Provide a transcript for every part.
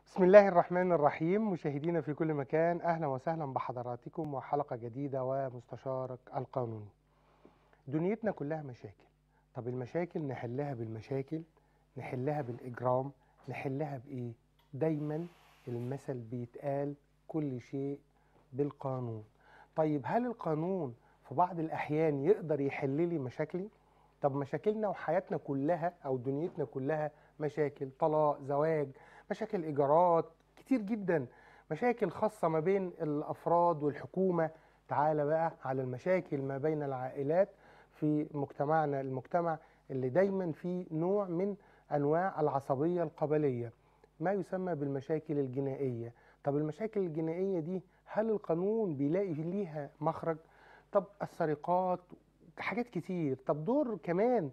بسم الله الرحمن الرحيم مشاهدينا في كل مكان اهلا وسهلا بحضراتكم وحلقه جديده ومستشارك القانوني. دنيتنا كلها مشاكل. طب المشاكل نحلها بالمشاكل، نحلها بالاجرام، نحلها بايه؟ دايما المثل بيتقال كل شيء بالقانون. طيب هل القانون في بعض الاحيان يقدر يحل لي مشاكلي؟ طب مشاكلنا وحياتنا كلها او دنيتنا كلها مشاكل، طلاق، زواج، مشاكل ايجارات كتير جدا مشاكل خاصه ما بين الافراد والحكومه تعالى بقى على المشاكل ما بين العائلات في مجتمعنا المجتمع اللي دايما فيه نوع من انواع العصبيه القبليه ما يسمى بالمشاكل الجنائيه طب المشاكل الجنائيه دي هل القانون بيلاقي ليها مخرج طب السرقات حاجات كتير طب دور كمان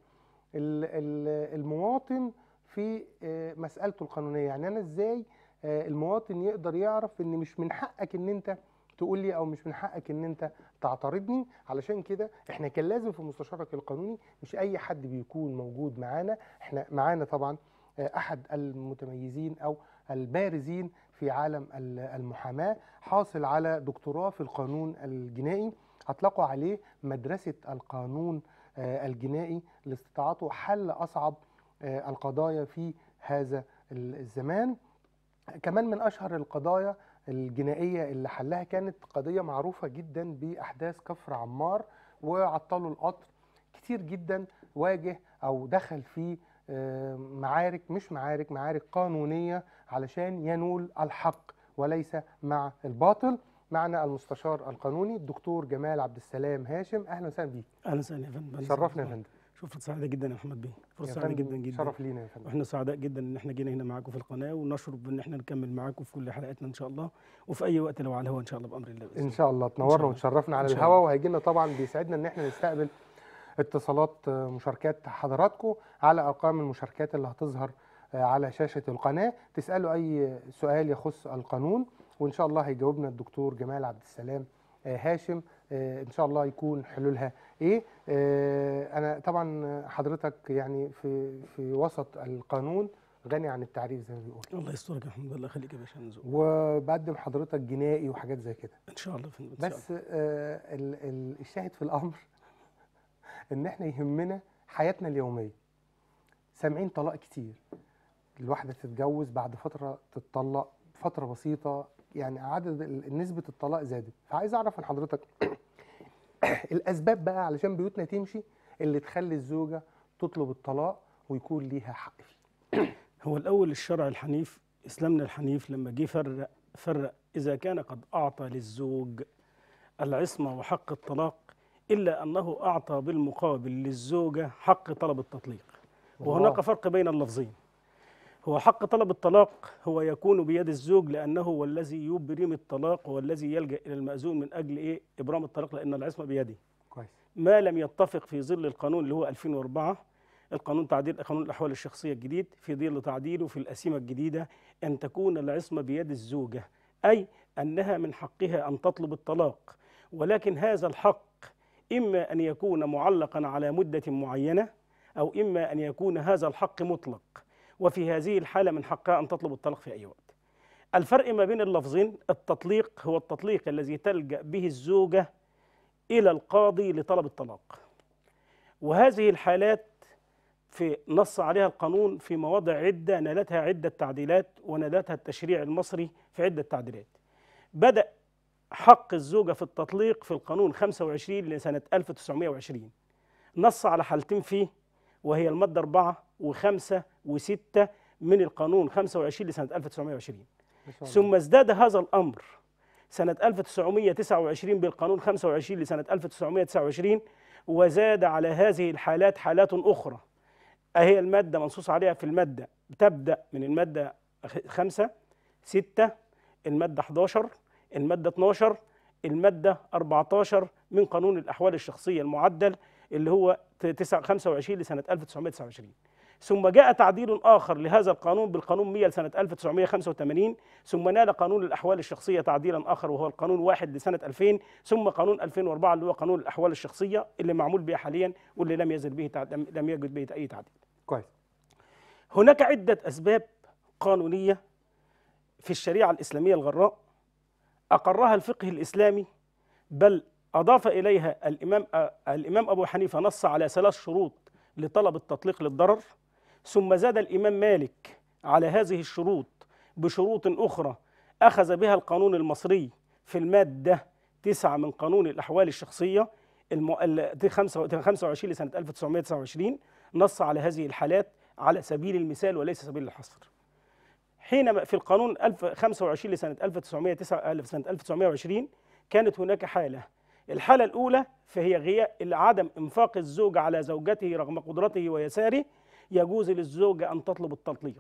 المواطن في مسألته القانونية يعني أنا إزاي المواطن يقدر يعرف إن مش من حقك إن أنت تقول لي أو مش من حقك إن أنت تعترضني علشان كده إحنا كان لازم في مستشارك القانوني مش أي حد بيكون موجود معانا إحنا معانا طبعا أحد المتميزين أو البارزين في عالم المحاماة حاصل على دكتوراه في القانون الجنائي أطلقوا عليه مدرسة القانون الجنائي لاستطاعته حل أصعب القضايا في هذا الزمان كمان من أشهر القضايا الجنائية اللي حلها كانت قضية معروفة جدا بأحداث كفر عمار وعطلوا القطر كتير جدا واجه أو دخل في معارك مش معارك معارك قانونية علشان ينول الحق وليس مع الباطل معنا المستشار القانوني الدكتور جمال عبد السلام هاشم اهلا وسهلا بيك اهلا وسهلا يا فندم شرفنا يا فندم شوف سعيدة جدا يا محمد بيه فرصة سعيدة جدا جدا شرف لينا يا فندم واحنا سعداء جدا ان احنا جينا هنا معاكم في القناه ونشرب ان احنا نكمل معاكم في كل حلقاتنا ان شاء الله وفي اي وقت لو على الهواء ان شاء الله بامر الله ان شاء الله تنورنا وتشرفنا على الهواء وهيجي لنا طبعا بيسعدنا ان احنا نستقبل اتصالات مشاركات حضراتكم على ارقام المشاركات اللي هتظهر على شاشه القناه تسالوا اي سؤال يخص القانون وان شاء الله هيجاوبنا الدكتور جمال عبد السلام هاشم ان شاء الله يكون حلولها ايه انا طبعا حضرتك يعني في في وسط القانون غني عن التعريف زي ما بيقول الله يسترك يا محمد الله يخليك يا باشا نزول وبقدم حضرتك جنائي وحاجات زي كده ان شاء الله فندم بس آه ال ال الشاهد في الامر ان احنا يهمنا حياتنا اليوميه سامعين طلاق كتير الواحده تتجوز بعد فتره تتطلق فتره بسيطه يعني عدد نسبه الطلاق زادت فعايز اعرف من حضرتك الاسباب بقى علشان بيوتنا تمشي اللي تخلي الزوجه تطلب الطلاق ويكون ليها حق فيه هو الاول الشرع الحنيف اسلامنا الحنيف لما جه فرق فرق اذا كان قد اعطى للزوج العصمه وحق الطلاق الا انه اعطى بالمقابل للزوجه حق طلب التطليق وهناك فرق بين اللفظين هو حق طلب الطلاق هو يكون بيد الزوج لأنه هو الذي يبرم الطلاق هو الذي يلجأ إلى المأذون من أجل إيه إبرام الطلاق لأن العصمة بيده كويس ما لم يتفق في ظل القانون اللي هو 2004 القانون تعديل قانون الأحوال الشخصية الجديد في ظل تعديله في الأسيمة الجديدة أن تكون العصمة بيد الزوجة أي أنها من حقها أن تطلب الطلاق ولكن هذا الحق إما أن يكون معلقا على مدة معينة أو إما أن يكون هذا الحق مطلق وفي هذه الحالة من حقها أن تطلب الطلاق في أي وقت الفرق ما بين اللفظين التطليق هو التطليق الذي تلجأ به الزوجة إلى القاضي لطلب الطلاق وهذه الحالات في نص عليها القانون في مواضع عدة نالتها عدة تعديلات ونالتها التشريع المصري في عدة تعديلات بدأ حق الزوجة في التطليق في القانون 25 لسنة 1920 نص على حالتين فيه وهي المادة 4 و5 و6 من القانون 25 لسنة 1920 ثم ازداد هذا الأمر سنة 1929 بالقانون 25 لسنة 1929 وزاد على هذه الحالات حالات أخرى أهي المادة منصوص عليها في المادة تبدأ من المادة 5 6 المادة 11 المادة 12 المادة 14 من قانون الأحوال الشخصية المعدل اللي هو 25 لسنة 1929 ثم جاء تعديل آخر لهذا القانون بالقانون 100 لسنة 1985 ثم نال قانون الأحوال الشخصية تعديلا آخر وهو القانون 1 لسنة 2000 ثم قانون 2004 اللي هو قانون الأحوال الشخصية اللي معمول به حاليا واللي لم يزل به تعد... لم يجد به أي تعديل كويس هناك عدة أسباب قانونية في الشريعة الإسلامية الغراء أقرها الفقه الإسلامي بل أضاف إليها الإمام آه، الإمام أبو حنيفة نص على ثلاث شروط لطلب التطليق للضرر ثم زاد الإمام مالك على هذه الشروط بشروط أخرى أخذ بها القانون المصري في المادة تسعة من قانون الأحوال الشخصية الم... ال- 25 لسنة 1929 نص على هذه الحالات على سبيل المثال وليس سبيل الحصر حينما في القانون 1000 25 لسنة 1909 سنة 1920 كانت هناك حالة الحالة الأولى فهي غياب عدم إنفاق الزوج على زوجته رغم قدرته ويساره يجوز للزوجة أن تطلب التطليق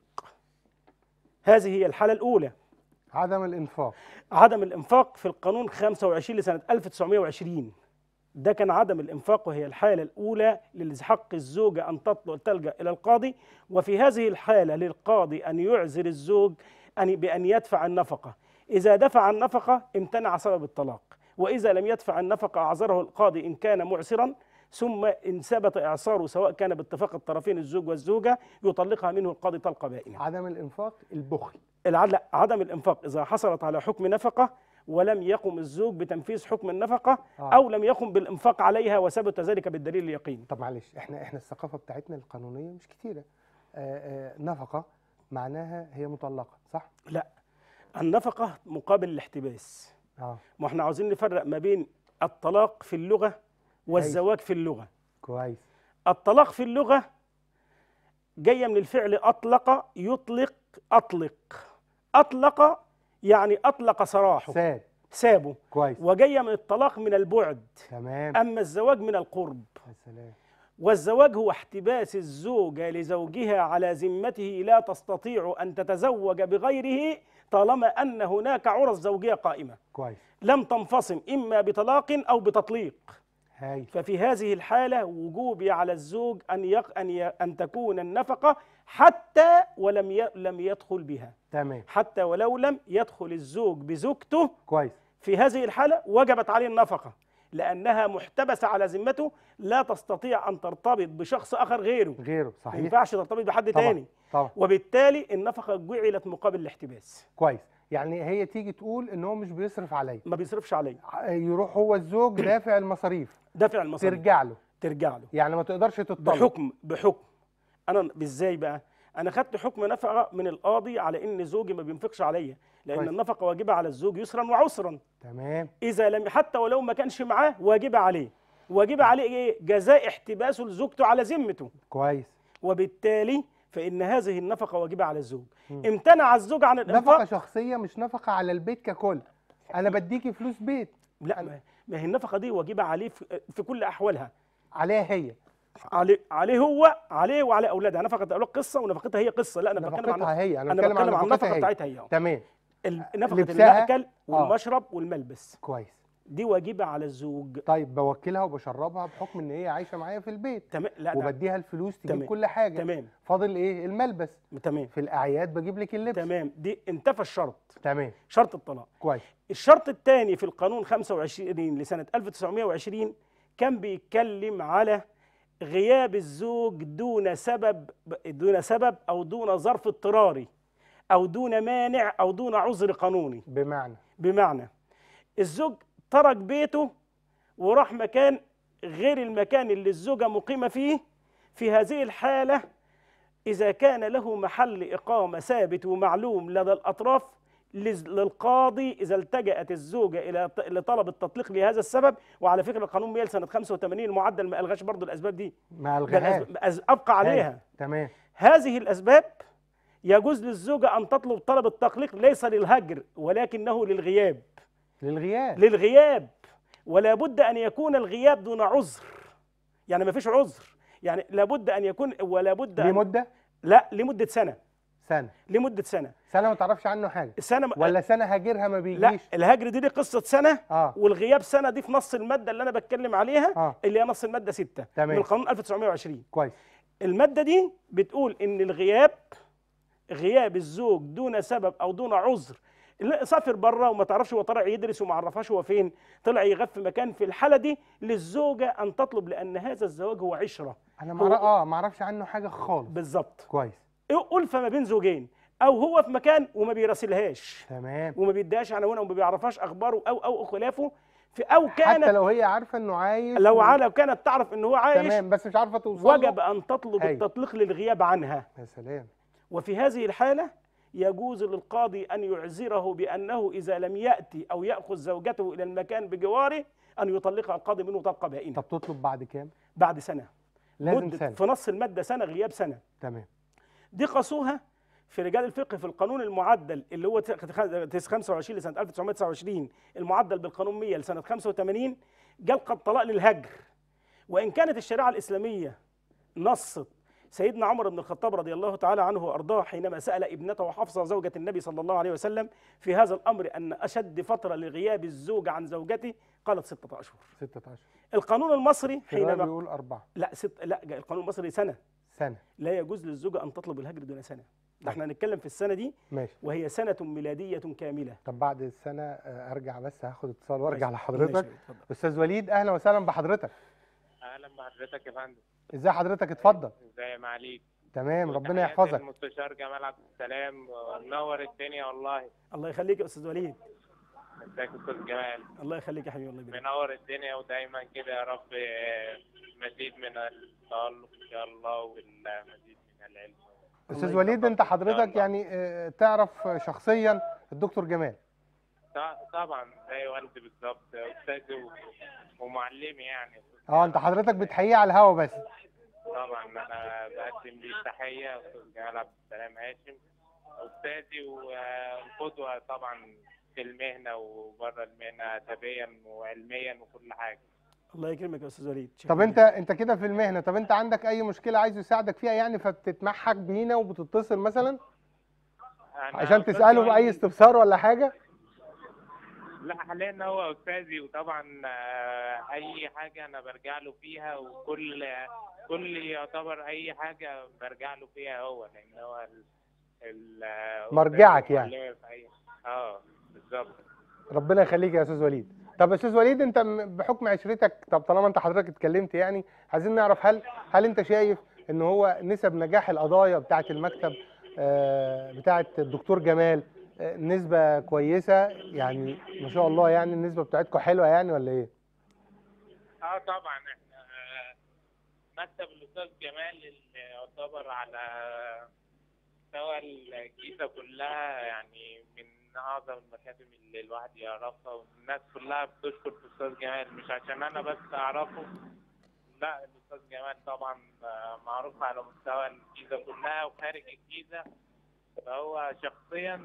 هذه هي الحالة الأولى عدم الانفاق عدم الإنفاق في القانون 25 لسنة 1920 ده كان عدم الإنفاق وهي الحالة الأولى لحق الزوجة أن تطلب تلجأ إلى القاضي وفي هذه الحالة للقاضي أن يعذر الزوج أن بأن يدفع النفقة إذا دفع النفقة امتنع سبب الطلاق وإذا لم يدفع النفقة أعذره القاضي إن كان معسرا ثم إن ثبت إعصاره سواء كان باتفاق الطرفين الزوج والزوجة يطلقها منه القاضي طلقة بائنة عدم الانفاق البخل العدل عدم الإنفاق إذا حصلت على حكم نفقة ولم يقم الزوج بتنفيذ حكم النفقة آه. أو لم يقم بالإنفاق عليها وثبت ذلك بالدليل اليقيني طب معلش احنا احنا الثقافه بتاعتنا القانونيه مش كتيره آه آه نفقه معناها هي مطلقه صح لا النفقة مقابل الاحتباس اه ما احنا عاوزين نفرق ما بين الطلاق في اللغة والزواج في اللغة كويس الطلاق في اللغة جاية من الفعل أطلق يطلق أطلق أطلق يعني أطلق سراحه ساد سابه كويس وجاية من الطلاق من البعد تمام أما الزواج من القرب يا سلام والزواج هو احتباس الزوجة لزوجها على ذمته لا تستطيع أن تتزوج بغيره طالما أن هناك عرى زوجية قائمة كويس لم تنفصم إما بطلاق أو بتطليق هاي ففي هذه الحالة وجوب على الزوج أن يق... أن, ي... أن تكون النفقة حتى ولم ي... لم يدخل بها تمام حتى ولو لم يدخل الزوج بزوجته كويس في هذه الحالة وجبت عليه النفقة لأنها محتبسة على ذمته لا تستطيع أن ترتبط بشخص آخر غيره غيره ما صحيح ينفعش ترتبط بحد طبعا تاني طبعا وبالتالي النفقة جعلت مقابل الاحتباس كويس يعني هي تيجي تقول ان هو مش بيصرف عليا ما بيصرفش عليه يروح هو الزوج دافع المصاريف دافع المصاريف ترجع له ترجع له يعني ما تقدرش تطلق بحكم بحكم انا ازاي بقى انا خدت حكم نفقه من القاضي على ان زوجي ما بينفقش عليا لان كويس. النفقه واجبه على الزوج يسرا وعسرا تمام اذا لم حتى ولو ما كانش معاه واجبه عليه واجبه عليه ايه جزاء احتباسه لزوجته على ذمته كويس وبالتالي فان هذه النفقه واجبه على الزوج مم. امتنع الزوج عن نفقه الانفاق شخصيه مش نفقه على البيت ككل انا بديكي فلوس بيت لا ما- ما هي النفقه دي واجبه عليه في, في كل احوالها عليها هي عليه عليه هو عليه وعلى اولادها نفقه الاولاد قصه ونفقتها هي قصه لا انا بتكلم عن نفقتها هي انا انا بتكلم عن بتكلم عن نفقتها النفقه هي بتاعتها هي تمام ال- نفقه لبسها؟ المأكل والمشرب والملبس كويس دي واجبه على الزوج طيب بوكلها وبشربها بحكم ان هي عايشه معايا في البيت تمام لا ده وبديها الفلوس تجيب تمام. كل حاجه تمام فاضل ايه الملبس تمام في الاعياد بجيب لك اللبس تمام دي انتفى الشرط تمام شرط الطلاق كويس الشرط الثاني في القانون 25 لسنه 1920 كان بيتكلم على غياب الزوج دون سبب دون سبب او دون ظرف اضطراري او دون مانع او دون عذر قانوني بمعنى بمعنى الزوج ترك بيته وراح مكان غير المكان اللي الزوجة مقيمة فيه في هذه الحالة إذا كان له محل إقامة ثابت ومعلوم لدى الأطراف لز- للقاضي إذا التجأت الزوجة إلى ط- لطلب التطليق لهذا السبب وعلى فكرة القانون 100 سنة 85 المعدل ما ألغاش برضو الأسباب دي ما ده الغاها الأسباب- أز- أبقى عليها تمام هذه الأسباب يجوز للزوجة أن تطلب طلب التطليق ليس للهجر ولكنه للغياب للغياب للغياب ولا بد ان يكون الغياب دون عذر يعني ما فيش عذر يعني لابد ان يكون ولا بد أن لمده لا لمده سنه سنه لمده سنه سنه ما تعرفش عنه حاجه السنه ولا سنه هاجرها ما لا بيجيش الهجر دي دي قصه سنه اه والغياب سنه دي في نص الماده اللي انا بتكلم عليها اه اللي هي نص الماده 6 تمام. من القانون 1920 كويس الماده دي بتقول ان الغياب غياب الزوج دون سبب او دون عذر لا سافر بره وما تعرفش هو طلع يدرس وما عرفهاش هو فين طلع يغف في مكان في الحاله دي للزوجه ان تطلب لان هذا الزواج هو عشره انا هو- مع... اه ما اعرفش عنه حاجه خالص بالظبط كويس ألفة ما بين زوجين او هو في مكان وما بيراسلهاش تمام وما بيديهاش عناوينها وما بيعرفهاش اخباره او او خلافه في او كانت حتى لو هي عارفه انه عايش لو و- على لو كانت تعرف ان هو عايش تمام بس مش عارفه توصل وجب له. ان تطلب هايل. التطليق للغياب عنها يا سلام وفي هذه الحالة يجوز للقاضي أن يعذره بأنه إذا لم يأتي أو يأخذ زوجته إلى المكان بجواره أن يطلقها القاضي منه طلقة بائنة طب تطلب بعد كام بعد سنة لازم مدة سنه في نص المادة سنة غياب سنة تمام دي قاسوها في رجال الفقه في القانون المعدل اللي هو 25 لسنة 1929 المعدل بالقانون 100 لسنة 85 جال قد طلاق للهجر وإن كانت الشريعة الإسلامية نصت سيدنا عمر بن الخطاب رضي الله تعالى عنه وارضاه حينما سال ابنته حفصه زوجة النبي صلى الله عليه وسلم في هذا الامر ان اشد فتره لغياب الزوج عن زوجته قالت ستة اشهر. 16 القانون المصري في الرواية حينما بيقول أربعة لا ست لا القانون المصري سنه سنة لا يجوز للزوجه ان تطلب الهجر دون سنه. ده احنا هنتكلم في السنه دي ماشي وهي سنه ميلاديه كامله. طب بعد السنة آه، أرجع بس هاخد اتصال وأرجع ماشي. لحضرتك ماشي، اتفضل. أستاذ وليد أهلا وسهلا بحضرتك اهلا بحضرتك يا فندم إزاي حضرتك اتفضل ازاي معاليك تمام ربنا وتحياتي يحفظك المستشار جمال عبد السلام منور الدنيا والله الله يخليك يا استاذ وليد ازيك يا استاذ جمال الله يخليك يا حبيبي الله يبارك منور الدنيا ودايما كده يا رب آه، مزيد من التألق ان شاء الله والمزيد من العلم أستاذ الله وليد أنت إن شاء حضرتك الله. يعني آه، تعرف شخصيا الدكتور جمال ط- طبعا زي والدي بالظبط استاذي و- ومعلمي يعني أه أنت حضرتك بتحييه على الهوا بس طبعا انا بقدم ليه تحيه استاذ جمال عبد السلام هاشم استاذي والقدوه طبعا في المهنه وبره المهنه ادبيا وعلميا وكل حاجه الله يكرمك يا استاذ وليد طب شكراً أنت أنت كده في المهنة طب أنت عندك أي مشكلة عايز يساعدك فيها يعني فبتتمحك بينا وبتتصل مثلا أنا عشان أستاذ تسأله بأي والدي- استفسار ولا حاجة لا حاليا هو استاذي وطبعا آه، اي حاجه انا برجع له فيها وكل كل يعتبر اي حاجه برجع له فيها هو لان هو ال ال آه، مرجعك أستاذي يعني. ومعلمي في أي- اه بالظبط ربنا يخليك يا استاذ وليد طب يا استاذ وليد انت م- بحكم عشرتك طب طالما انت حضرتك اتكلمت يعني عايزين نعرف هل هل انت شايف ان هو نسب نجاح القضايا بتاعه المكتب آه، بتاعه الدكتور جمال آه، نسبه كويسه يعني ما شاء الله يعني النسبه بتاعتكم حلوه يعني ولا ايه اه طبعا احنا آه، مكتب الاستاذ جمال اللي يعتبر على مستوى الجيزه كلها يعني من اعظم المكاتب اللي الواحد يعرفها والناس كلها بتشكر في الاستاذ جمال مش عشان انا بس اعرفه لا الاستاذ جمال طبعا آه، معروف على مستوى الجيزه كلها وخارج الجيزه فهو شخصيا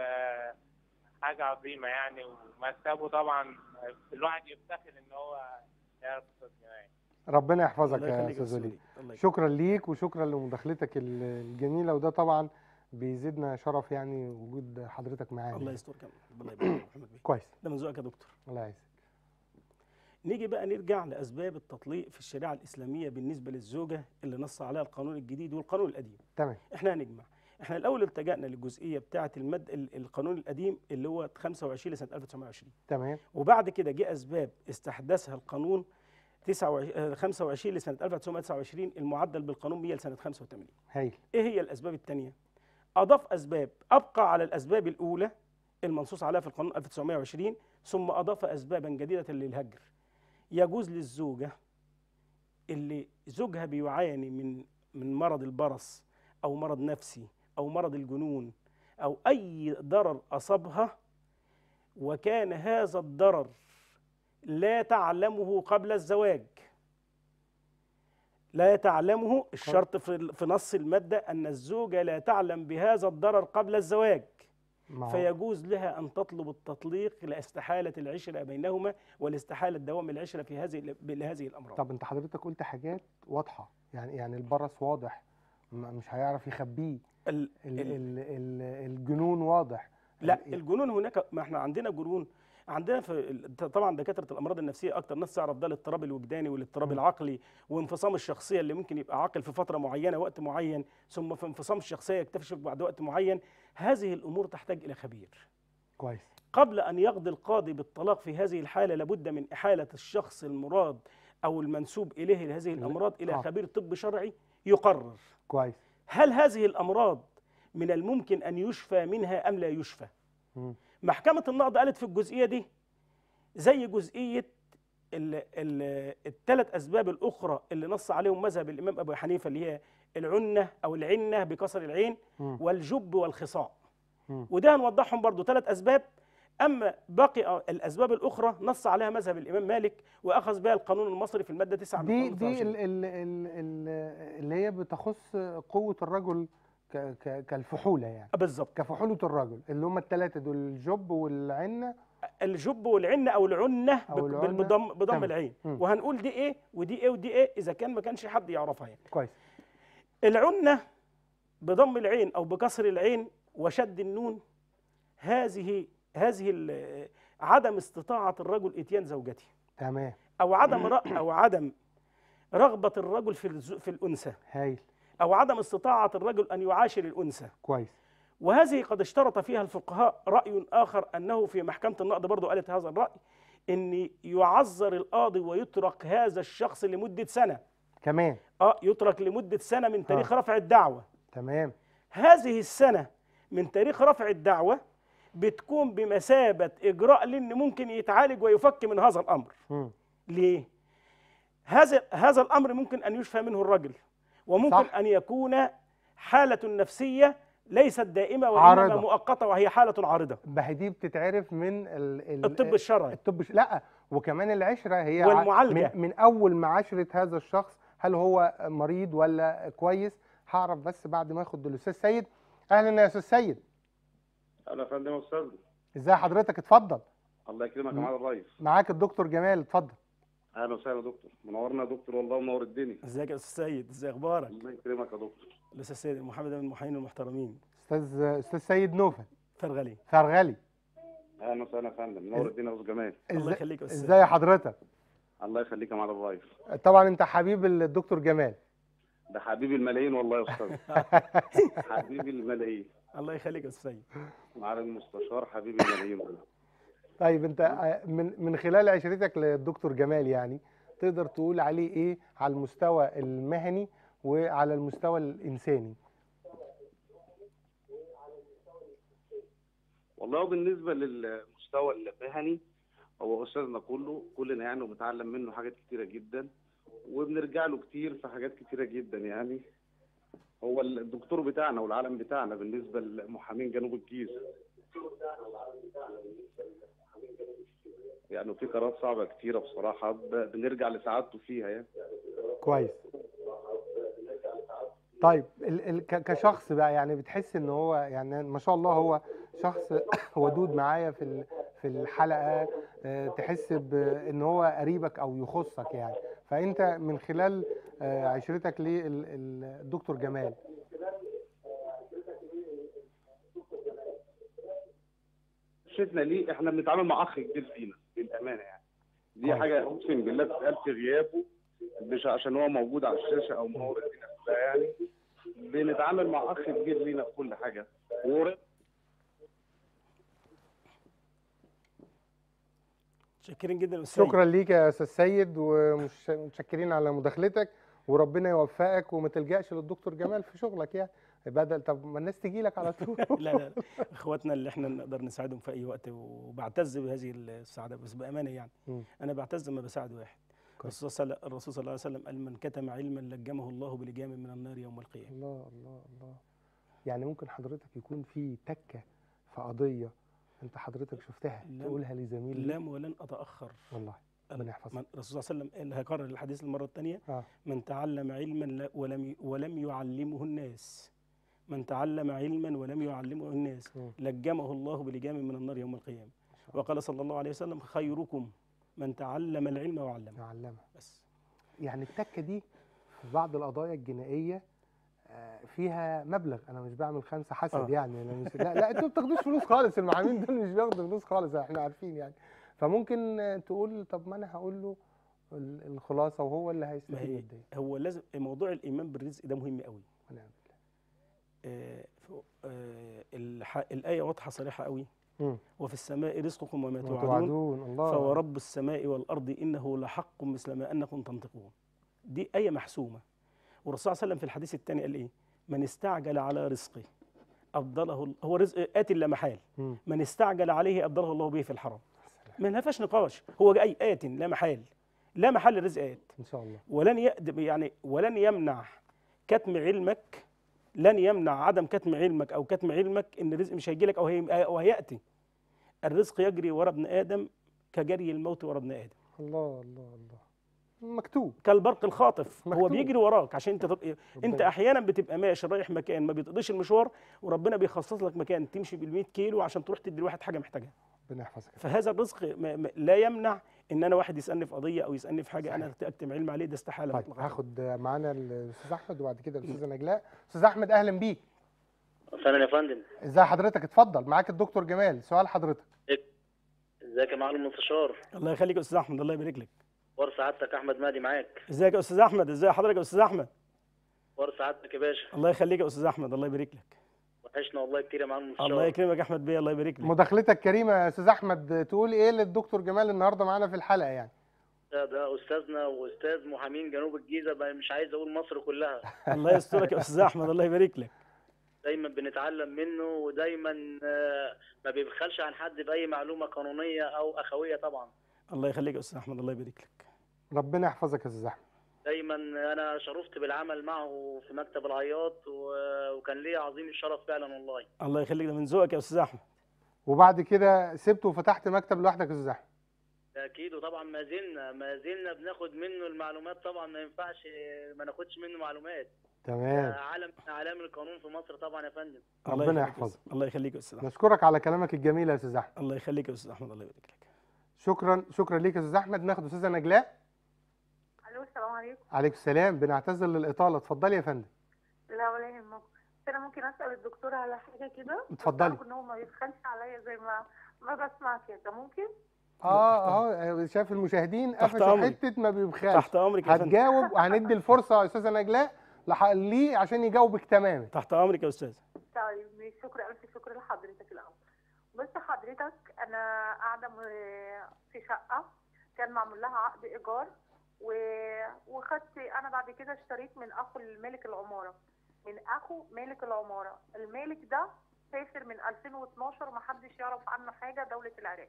وحاجه عظيمه يعني ومكتبه طبعا الواحد يفتخر ان هو يعرف الاستاذ جمال ربنا يحفظك الله يا يخليك يا استاذ استاذ وليد وليد الله يكرمك. شكرا ليك وشكرا لمداخلتك ال- الجميله وده طبعا بيزيدنا شرف يعني وجود حضرتك معانا الله يسترك يا الله يبارك فيك يا محمد بيه كويس ده من ذوقك يا دكتور الله يعزك نيجي بقى نرجع لاسباب التطليق في الشريعه الاسلاميه بالنسبه للزوجه اللي نص عليها القانون الجديد والقانون القديم تمام احنا هنجمع احنا الاول التجأنا للجزئيه بتاعه المد ال- القانون القديم اللي هو 25 لسنه 1920 تمام وبعد كده جه اسباب استحداثها القانون 29 آه، 25 لسنه 1929 المعدل بالقانون 100 لسنه 85 هايل ايه هي الاسباب الثانيه اضاف اسباب ابقى على الاسباب الاولى المنصوص عليها في القانون 1920 ثم اضاف اسبابا جديده للهجر يجوز للزوجه اللي زوجها بيعاني من من مرض البرص او مرض نفسي او مرض الجنون او اي ضرر اصابها وكان هذا الضرر لا تعلمه قبل الزواج لا تعلمه الشرط في في نص المادة أن الزوجة لا تعلم بهذا الضرر قبل الزواج ما هو- فيجوز لها أن تطلب التطليق لاستحالة العشرة بينهما ولاستحالة دوام العشرة في هذه لهذه الأمراض طب انت حضرتك قلت حاجات واضحه يعني يعني البرص واضح م- مش هيعرف يخبيه ال- ال ال- ال ال الجنون واضح لا ال- الجنون هناك ما احنا عندنا جنون عندنا في ال- طبعا دكاتره الامراض النفسيه اكتر ناس تعرف ده الاضطراب الوجداني والاضطراب مم. العقلي وانفصام الشخصيه اللي ممكن يبقى عاقل في فتره معينه وقت معين ثم في انفصام الشخصيه يكتشف بعد وقت معين هذه الامور تحتاج الى خبير كويس قبل ان يقضي القاضي بالطلاق في هذه الحاله لابد من احاله الشخص المراد او المنسوب اليه لهذه الامراض الى آه. خبير طب شرعي يقرر كويس هل هذه الامراض من الممكن ان يشفى منها ام لا يشفى مم. محكمه النقض قالت في الجزئيه دي زي جزئيه الثلاث اسباب الاخرى اللي نص عليهم مذهب الامام ابو حنيفه اللي هي العنه او العنه بكسر العين مم. والجب والخصاء مم. وده هنوضحهم برضو ثلاث اسباب اما باقي الاسباب الاخرى نص عليها مذهب الامام مالك واخذ بها القانون المصري في الماده 9 من دي القانون دي 23. ال ال ال ال اللي هي بتخص قوة الرجل ك ك كالفحولة يعني بالظبط كفحولة الرجل اللي هم الثلاثة دول الجب والعنة الجب والعنه او العنه أو بك- العنة. بضم بضم تمام. العين مم. وهنقول دي ايه ودي ايه ودي ايه اذا كان ما كانش حد يعرفها يعني كويس العنة بضم العين أو بكسر العين وشد النون هذه هذه ال- عدم استطاعة الرجل إتيان زوجته تمام أو عدم ر- أو عدم رغبة الرجل في الز- في الأنثى هايل أو عدم استطاعة الرجل أن يعاشر الأنثى كويس وهذه قد اشترط فيها الفقهاء رأي آخر أنه في محكمة النقض برضو قالت هذا الرأي أن يعذر القاضي ويترك هذا الشخص لمدة سنة كمان اه يترك لمدة سنة من تاريخ آه. رفع الدعوة تمام هذه السنة من تاريخ رفع الدعوة بتكون بمثابة إجراء لأن ممكن يتعالج ويفك من هذا الأمر مم. ليه؟ هذا هذا الأمر ممكن أن يشفى منه الرجل وممكن صح. أن يكون حالة نفسية ليست دائمة وإنما عارضة. مؤقتة وهي حالة عارضة ما هي دي بتتعرف من ال ال الطب الشرعي الطب ش- لا وكمان العشرة هي ع- والمعالجة. من, من أول ما عشرة هذا الشخص هل هو مريض ولا كويس هعرف بس بعد ما اخد الأستاذ سيد أهلا يا أستاذ سيد اهلا يا فندم يا استاذ ازي حضرتك اتفضل الله يكرمك يا معالي الريس معاك الدكتور جمال اتفضل اهلا وسهلا يا دكتور منورنا يا دكتور والله منور الدنيا ازيك يا أستاذ سيد ازي أخبارك؟ الله يكرمك يا دكتور الأستاذ سيد محمد من المحامين المحترمين أستاذ أستاذ سيد نوفل فرغلي فرغلي اهلا وسهلا يا فندم منور الدنيا يا استاذ جمال الله ازاي يخليك يا أستاذ ازاي حضرتك الله يخليك يا معالي الريس طبعا انت حبيب الدكتور جمال ده حبيبي الملايين والله يا استاذ حبيبي الملايين الله يخليك يا أستاذ سيد معالي المستشار حبيبي الملايين والله طيب انت آه، من من خلال عشرتك للدكتور جمال يعني تقدر تقول عليه ايه على المستوى المهني وعلى المستوى الانساني والله بالنسبه للمستوى المهني هو استاذنا كله كلنا يعني وبنتعلم منه حاجات كتيره جدا وبنرجع له كتير في حاجات كتيره جدا يعني هو الدكتور بتاعنا والعالم بتاعنا بالنسبه لمحامين جنوب الجيزه يعني في قرارات صعبه كتيره بصراحه ب- بنرجع لسعادته فيها يعني كويس طيب ال ال ك- كشخص بقى يعني بتحس ان هو يعني ما شاء الله هو شخص ودود معايا في ال- في الحلقه آه، تحس بان هو قريبك او يخصك يعني فانت من خلال آه، عشرتك للدكتور جمال شفنا ليه احنا بنتعامل مع اخ كبير فينا للامانه يعني دي كويس. حاجه اقسم بالله بتتقال في غيابه مش عشان هو موجود على الشاشه او منور الدنيا كلها يعني بنتعامل مع اخ كبير لينا في كل حاجه ور- شاكرين جدا يا أستاذ سيد. شكرا ليك يا استاذ سيد ومتشكرين على مداخلتك وربنا يوفقك وما تلجاش للدكتور جمال في شغلك يعني بدل طب ما الناس تجي لك على طول لا لا اخواتنا اللي احنا نقدر نساعدهم في اي وقت وبعتز بهذه السعاده بس بامانه يعني مم. انا بعتز لما بساعد واحد كويس. الرسول صلى الرسول صلى الله عليه وسلم قال من كتم علما لجمه الله بلجام من النار يوم القيامه الله الله الله يعني ممكن حضرتك يكون في تكه في قضيه انت حضرتك شفتها لا. تقولها لزميل ليك؟ لم ولن اتاخر والله ربنا يحفظك من- الرسول صلى الله عليه وسلم قال هكرر الحديث المره الثانيه اه من تعلم علما لا- ولم ولم يعلمه الناس من تعلم علما ولم يعلمه الناس مم. لجمه الله بلجام من النار يوم القيامه ما شاء الله وقال صلى الله عليه وسلم خيركم من تعلم العلم وعلمه معلمه بس يعني التكه دي في بعض القضايا الجنائيه آه، فيها مبلغ انا مش بعمل خمسه حسد آه. يعني انا مش لا لا انتوا ما بتاخدوش فلوس خالص المحامين دول مش بياخدوا فلوس خالص احنا عارفين يعني فممكن آه، تقول طب ما انا هقول له ال- الخلاصه وهو اللي ما هيستفيد هي قد ايه هو لازم موضوع الايمان بالرزق ده مهم قوي ونعم بالله. آه، ف- آه، الح- الايه واضحه صريحه قوي مم. وفي السماء رزقكم وما توعدون توعدون الله فورب السماء والارض انه لحق مثل ما انكم تنطقون دي ايه محسومه والرسول صلى الله عليه وسلم في الحديث الثاني قال ايه من استعجل على رزقه ابدله هو رزق اتي لا محال مم. من استعجل عليه ابدله الله به في الحرام ما فيهاش نقاش هو جاي ات لا محال لا محل الرزق ات ان شاء الله ولن يقدم يعني ولن يمنع كتم علمك لن يمنع عدم كتم علمك او كتم علمك ان الرزق مش هيجي لك او هي او هياتي الرزق يجري ورا ابن ادم كجري الموت ورا ابن ادم الله الله الله مكتوب كالبرق الخاطف هو مكتوب. بيجري وراك عشان انت تط... انت ربنا- احيانا بتبقى ماشي رايح مكان ما بتقضيش المشوار وربنا بيخصص لك مكان تمشي بال كيلو عشان تروح تدي لواحد حاجه محتاجها ربنا يحفظك فهذا الرزق ما ما لا يمنع ان انا واحد يسالني في قضيه او يسالني في حاجه انا اكتم علم عليه ده استحاله طيب مطلقاً. هاخد معانا الاستاذ احمد وبعد كده الاستاذه نجلاء استاذ احمد اهلا بيك فانا يا فندم ازي حضرتك اتفضل معاك الدكتور جمال سؤال حضرتك ازيك يا معالي المستشار الله يخليك يا استاذ احمد الله يبارك لك ور سعادتك احمد مهدي معاك ازيك يا استاذ احمد ازي حضرتك يا استاذ احمد ور سعادتك يا باشا الله يخليك يا استاذ احمد الله يبارك لك وحشنا والله كتير يا معالي المستشار الله يكرمك يا احمد بيه الله يبارك لك مداخلتك كريمه يا استاذ احمد تقول ايه للدكتور جمال النهارده معانا في الحلقه يعني ده, ده استاذنا واستاذ محامين جنوب الجيزه بقى مش عايز اقول مصر كلها الله يسترك يا استاذ احمد الله يبارك لك دايما بنتعلم منه ودايما آه، ما بيبخلش عن حد باي معلومه قانونيه او اخويه طبعا الله يخليك يا استاذ احمد الله يبارك لك ربنا يحفظك يا استاذ احمد دايما انا شرفت بالعمل معه في مكتب العياط و- وكان لي عظيم الشرف فعلا والله الله يخليك ده من ذوقك يا استاذ احمد وبعد كده سبته وفتحت مكتب لوحدك يا استاذ احمد ده اكيد وطبعا ما زلنا ما زلنا بناخد منه المعلومات طبعا ما ينفعش ما ناخدش منه معلومات تمام عالم من اعلام القانون في مصر طبعا يا فندم الله ربنا يخليك يا يحفظك. أستاذ- الله يخليك يا استاذ احمد نشكرك على كلامك الجميل يا استاذ احمد الله يخليك يا استاذ احمد الله يبارك لك شكرا شكرا ليك يا استاذ احمد ناخد استاذه نجلاء الو السلام عليكم عليكم السلام بنعتذر للاطاله اتفضلي يا فندم لا ولا يهمك بس انا ممكن اسال الدكتور على حاجه كده بس اتفضلي. أعرف ان هو ما يبخلش عليا زي ما ما بسمع كده ممكن اه اه شايف المشاهدين تحت قفشوا أمرك. حته ما بيبخلش تحت امرك يا فندم هتجاوب وهندي الفرصه يا استاذه نجلاء لح- ليه عشان يجاوبك تماما تحت امرك يا استاذ طيب ماشي، شكرا الف شكر لحضرتك الاول بص حضرتك انا قاعده م- في شقه كان معمول لها عقد ايجار و... وخدت انا بعد كده اشتريت من اخو المالك العماره من اخو مالك العماره المالك ده سافر من 2012 ومحدش يعرف عنه حاجه دوله العراق